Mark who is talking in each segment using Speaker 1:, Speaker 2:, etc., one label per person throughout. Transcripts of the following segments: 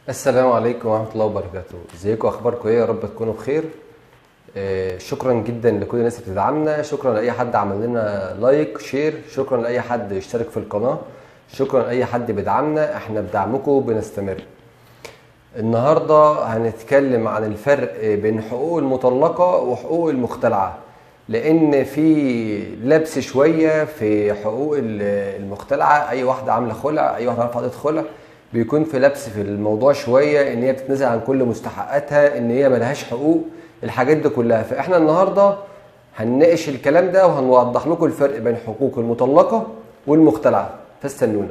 Speaker 1: السلام عليكم ورحمة الله وبركاته ازيكم اخباركم ايه يا رب تكونوا بخير آه، شكرا جدا لكل الناس اللي بتدعمنا شكرا لاي حد عمل لنا لايك شير شكرا لاي حد اشترك في القناة شكرا لاي حد بيدعمنا احنا بدعمكم بنستمر النهارده هنتكلم عن الفرق بين حقوق المطلقة وحقوق المختلعة لان في لبس شوية في حقوق ال- المختلعة اي واحدة عاملة خلع اي واحدة رفعت خلع بيكون في لبس في الموضوع شوية ان هي بتتنازل عن كل مستحقاتها ان هي ملهاش حقوق الحاجات دي كلها فاحنا النهارده هنناقش الكلام ده وهنوضح لكم الفرق بين حقوق المطلقة والمختلعة فاستنونا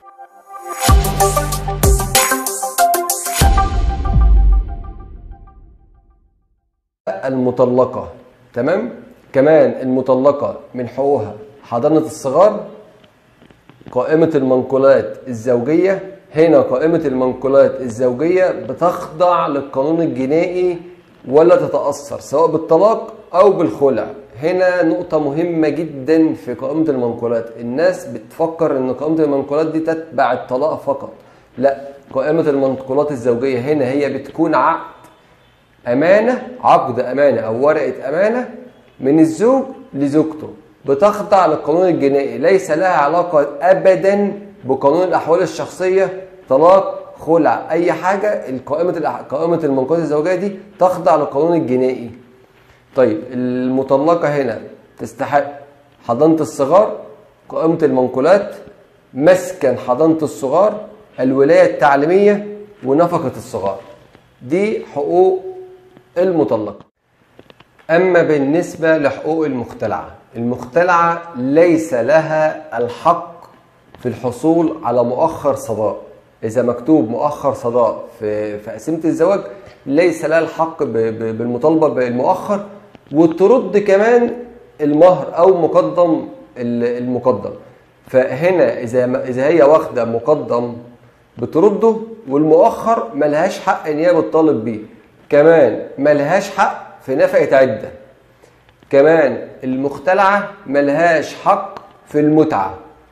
Speaker 1: المطلقة تمام كمان المطلقة من حقوقها حضانة الصغار قائمة المنقولات الزوجية هنا قائمة المنقولات الزوجية بتخضع للقانون الجنائي ولا تتأثر سواء بالطلاق أو بالخلع هنا نقطة مهمة جدا في قائمة المنقولات الناس بتفكر ان قائمة المنقولات دي تتبع الطلاق فقط لا قائمة المنقولات الزوجية هنا هي بتكون عقد أمانة عقد أمانة أو ورقة أمانة من الزوج لزوجته بتخضع للقانون الجنائي ليس لها علاقة أبدا بقانون الأحوال الشخصية طلاق خلع أي حاجة القائمة الأح- قائمة المنقولات الزوجية دي تخضع للقانون الجنائي طيب المطلقة هنا تستحق حضانة الصغار قائمة المنقولات مسكن حضانة الصغار الولاية التعليمية ونفقة الصغار دي حقوق المطلقة أما بالنسبة لحقوق المختلعة المختلعة ليس لها الحق في الحصول على مؤخر صداق إذا مكتوب مؤخر صداق في في قسيمة الزواج ليس لها الحق ب- ب- بالمطالبة بالمؤخر وترد كمان المهر أو مقدم ال- المقدم فهنا إذا ما- إذا هي واخدة مقدم بترده والمؤخر ملهاش حق ان هي بتطالب بيه كمان ملهاش حق في نفقة عدة كمان المختلعة ملهاش حق في المتعة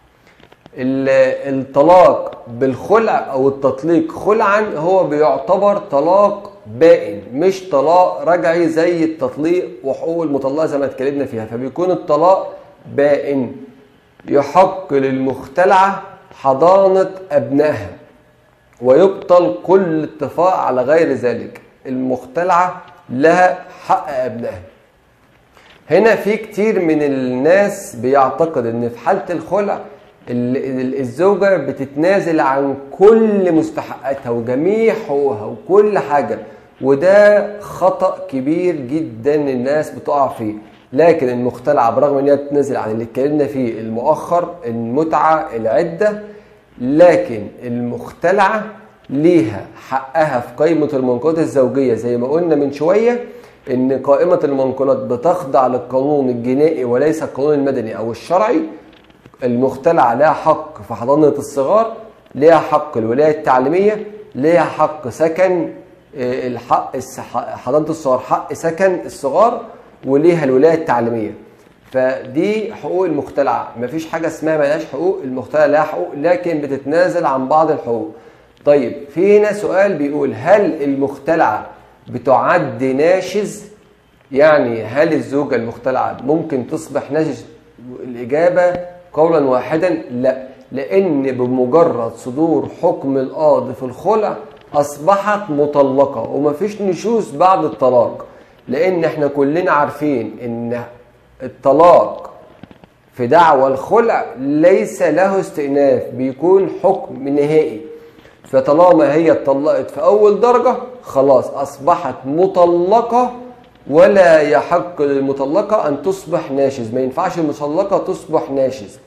Speaker 1: ال- الطلاق بالخلع او التطليق خلعا هو بيعتبر طلاق بائن مش طلاق رجعي زي التطليق وحقوق المطلقه زي ما اتكلمنا فيها فبيكون الطلاق بائن يحق للمختلعه حضانه ابنائها ويبطل كل اتفاق على غير ذلك المختلعه لها حق ابنائها هنا في كتير من الناس بيعتقد ان في حاله الخلع ال- ال- الزوجه بتتنازل عن كل مستحقاتها وجميع حقوقها وكل حاجه وده خطا كبير جدا الناس بتقع فيه لكن المختلعه برغم ان هي بتتنازل عن اللي اتكلمنا فيه المؤخر المتعه العده لكن المختلعه ليها حقها في قائمه المنقولات الزوجيه زي ما قلنا من شويه ان قائمه المنقولات بتخضع للقانون الجنائي وليس القانون المدني او الشرعي المختلعه لها حق في حضانه الصغار لها حق الولايه التعليميه لها حق سكن آه، الحق الس- حضانه الصغار حق سكن الصغار وليها الولايه التعليميه فدي حقوق المختلعه مفيش حاجه اسمها ملهاش حقوق المختلعه لها حقوق لكن بتتنازل عن بعض الحقوق طيب في هنا سؤال بيقول هل المختلعه بتعد ناشز يعني هل الزوجة المختلعة ممكن تصبح ناشز الإجابة قولا واحدا لا لأن بمجرد صدور حكم القاضي في الخلع أصبحت مطلقة ومفيش نشوز بعد الطلاق لأن احنا كلنا عارفين إن الطلاق في دعوى الخلع ليس له استئناف بيكون حكم نهائي فطالما هي اتطلقت في اول درجه خلاص اصبحت مطلقه ولا يحق للمطلقه ان تصبح ناشز ما ينفعش المطلقه تصبح ناشز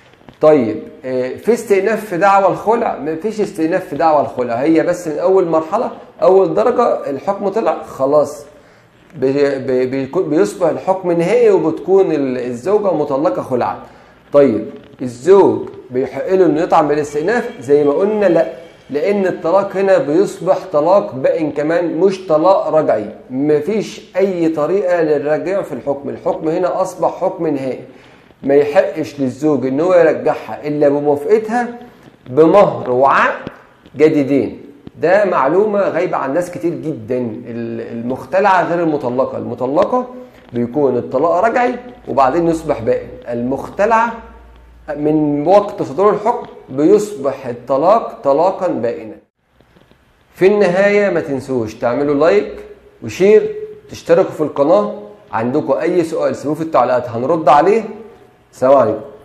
Speaker 1: طيب آه، في استئناف في دعوى الخلع ما فيش استئناف في دعوى الخلع هي بس من اول مرحله اول درجه الحكم طلع خلاص بي- بي- بيكون- بيصبح الحكم نهائي وبتكون ال- الزوجه مطلقه خلعا طيب الزوج بيحق له انه يطعم بالاستئناف زي ما قلنا لا لان الطلاق هنا بيصبح طلاق بائن كمان مش طلاق رجعي مفيش اي طريقه للرجوع في الحكم الحكم هنا اصبح حكم نهائي ما يحقش للزوج ان هو يرجعها الا بموافقتها بمهر وعقد جديدين ده معلومة غايبة عن ناس كتير جدا المختلعة غير المطلقة المطلقة بيكون الطلاق رجعي وبعدين يصبح بائن المختلعة من وقت صدور الحكم بيصبح الطلاق طلاقا بائنا في النهاية ما تنسوش تعملوا لايك وشير تشتركوا في القناة عندكم أي سؤال سيبوه في التعليقات هنرد عليه سلام عليكم